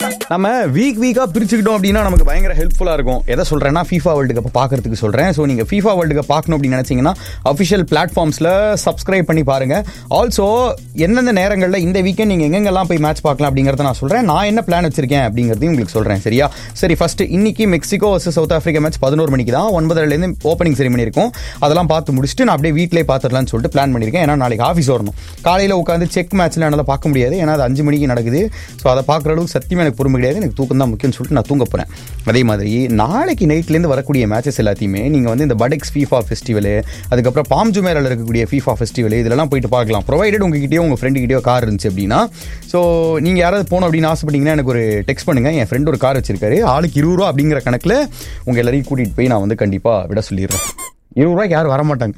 நம்ம வீக் வீக்கா பிரிச்சுக்கிட்டோம் அப்படின்னா நமக்கு பயங்கர ஹெல்ப்ஃபுல்லா இருக்கும் எதை சொல்றேன்னா ஃபீஃபா வேர்ல்டு கப் பார்க்கறதுக்கு சொல்றேன் ஸோ நீங்க ஃபீஃபா வேர்ல்டு கப் பார்க்கணும் அப்படின்னு நினைச்சீங்கன்னா அஃபிஷியல் பிளாட்ஃபார்ம்ஸ்ல சப்ஸ்கிரைப் பண்ணி பாருங்க ஆல்சோ எந்தெந்த நேரங்களில் இந்த வீக்கெண்ட் நீங்க எங்கெங்கெல்லாம் போய் மேட்ச் பார்க்கலாம் அப்படிங்கறத நான் சொல்றேன் நான் என்ன பிளான் வச்சிருக்கேன் அப்படிங்கறதையும் உங்களுக்கு சொல்றேன் சரியா சரி ஃபர்ஸ்ட் இன்னைக்கு Mexico versus South Africa match பதினோரு மணிக்கு தான் ஒன்பதுலேருந்து ஓப்பனிங் செரிமனி இருக்கும் அதெல்லாம் பார்த்து முடிச்சுட்டு நான் அப்படியே வீட்டிலே பார்த்துடலாம்னு சொல்லிட்டு பிளான் பண்ணியிருக்கேன் ஏன்னா நாளைக்கு ஆஃபீஸ் வரணும் காலையில் உட்காந்து செக் மேட்ச்ல என்னால் பார்க்க முடியாது ஏன்னா அது அஞ்சு மணிக்கு நடக்குது ஸோ அதை பார்க்குற அளவுக்கு சத்தியமாக எனக்கு பொறுமை கிடையாது எனக்கு தூக்கம் தான் முக்கியம்னு சொல்லிட்டு நான் தூங்க போகிறேன் அதே மாதிரி நாளைக்கு நைட்லேருந்து வரக்கூடிய மேட்சஸ் எல்லாத்தையுமே நீங்கள் வந்து இந்த படெக்ஸ் ஃபீஃபா ஃபெஸ்டிவல் அதுக்கப்புறம் பாம்ஜு மேரில் இருக்கக்கூடிய ஃபீஃபா ஃபெஸ்டிவல் இதெல்லாம் போயிட்டு பார்க்கலாம் ப்ரொவைடட் உங்ககிட்டயோ உங்கள் ஃப்ரெண்டுகிட்டயோ கார் இருந்துச்சு அப்படின்னா ஸோ நீங்கள் யாராவது போகணும் அப்படின்னு ஆசைப்பட்டீங்கன்னா எனக்கு ஒரு டெக்ஸ்ட் பண்ணுங்கள் என் ஃப்ரெண்ட் ஒரு கார் வச்சிருக்காரு ஆளுக்கு இருபது ரூபா அப்படிங்கிற கணக்கில் உங்கள் எல்லாரையும் கூட்டிகிட்டு போய் நான் வந்து கண்டிப்பாக விட சொல்லிடுறேன் இருபது ரூபாய்க்கு யாரும் வரமாட்டாங்க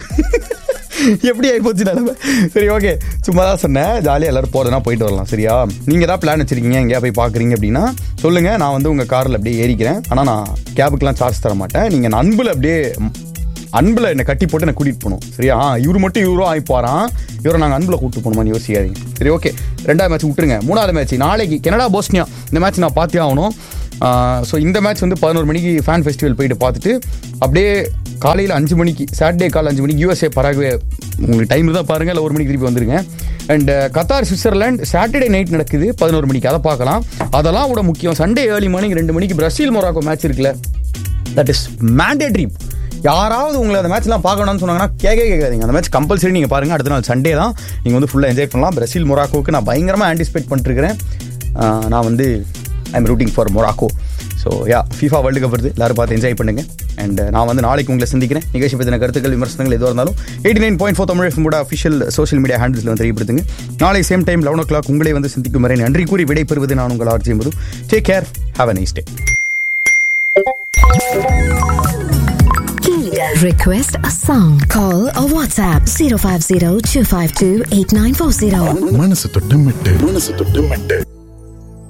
எப்படி ஆகிப்போச்சு நிலமை சரி ஓகே சும்மா தான் சொன்னேன் ஜாலியாக எல்லாரும் போகிறதுனா போயிட்டு வரலாம் சரியா நீங்கள் தான் பிளான் வச்சிருக்கீங்க எங்கேயா போய் பார்க்குறீங்க அப்படின்னா சொல்லுங்கள் நான் வந்து உங்கள் காரில் அப்படியே ஏறிக்கிறேன் ஆனால் நான் கேபுக்கெலாம் சார்ஜ் தர மாட்டேன் நீங்கள் அன்பில் அப்படியே அன்பில் என்னை கட்டி போட்டு என்னை கூட்டிகிட்டு போகணும் சரியா ஆ, இவரு மட்டும் இவரும் ஆகி போகிறான் இவரை நாங்கள் அன்பில் கூப்பிட்டு போகணுமான்னு யோசிக்காதீங்க சரி ஓகே ரெண்டாவது மேட்ச் விட்டுருங்க மூணாவது மேட்ச் நாளைக்கு கனடா போஸ்னியா இந்த மேட்ச் நான் பார்த்தே ஆகணும் ஸோ இந்த மேட்ச் வந்து பதினோரு மணிக்கு ஃபேன் ஃபெஸ்டிவல் போயிட்டு பார்த்துட்டு அப்படியே காலையில் அஞ்சு மணிக்கு சாட்டர்டே கால் அஞ்சு மணிக்கு யூஎஸ்ஏ பராகுவே உங்களுக்கு டைம் தான் பாருங்கள் இல்லை ஒரு மணிக்கு திருப்பி வந்துருங்க and Qatar Switzerland Saturday night நடக்குது பதினோரு மணிக்கு அதை பார்க்கலாம் அதெல்லாம் கூட முக்கியம் சண்டே ஏர்லி மார்னிங் ரெண்டு மணிக்கு பிரசீல் மொராக்கோ மேட்ச் இருக்குல்ல தட் இஸ் மேண்டேட்ரி யாராவது உங்களை அந்த மேட்ச்லாம் பார்க்கணும்னு சொன்னாங்கன்னா கேட்க கேட்காதீங்க அந்த மேட்ச் கம்பல்சரி நீங்கள் பாருங்கள் அடுத்த நாள் சண்டே தான் நீங்கள் வந்து ஃபுல்லாக என்ஜாய் பண்ணலாம் பிரசீல் மொராக்கோவுக்கு நான் பயங்கரமாக ஆன்டிசிபேட் பண்ணிட்டுருக்கிறேன் ஆஹ் நான் வந்து I am rooting for Morocco so yeah FIFA World Cup வருது எல்லாரும் பார்த்து என்ஜாய் பண்ணுங்க அண்ட் நான் வந்து நாளைக்கு உங்களை சந்திக்கிறேன் நிகழ்ச்சி பற்றின கருத்துக்கள் விமர்சனங்கள் எதுவாக இருந்தாலும் eighty nine point four Tamil கூட அஃபிஷியல் சோஷியல் மீடியா ஹேண்டில்ஸில் வந்து தெரியப்படுத்துங்க நாளை same time eleven o'clock உங்களை வந்து சந்திக்கும் வரை நன்றி கூறி விடைபெறுவது நான் உங்கள் RJ Madhu take care have a nice day Request a song. Call or WhatsApp 050 252 8940. மனசு தொட்டு மெட்டு மனசு தொட்டு மெட்டு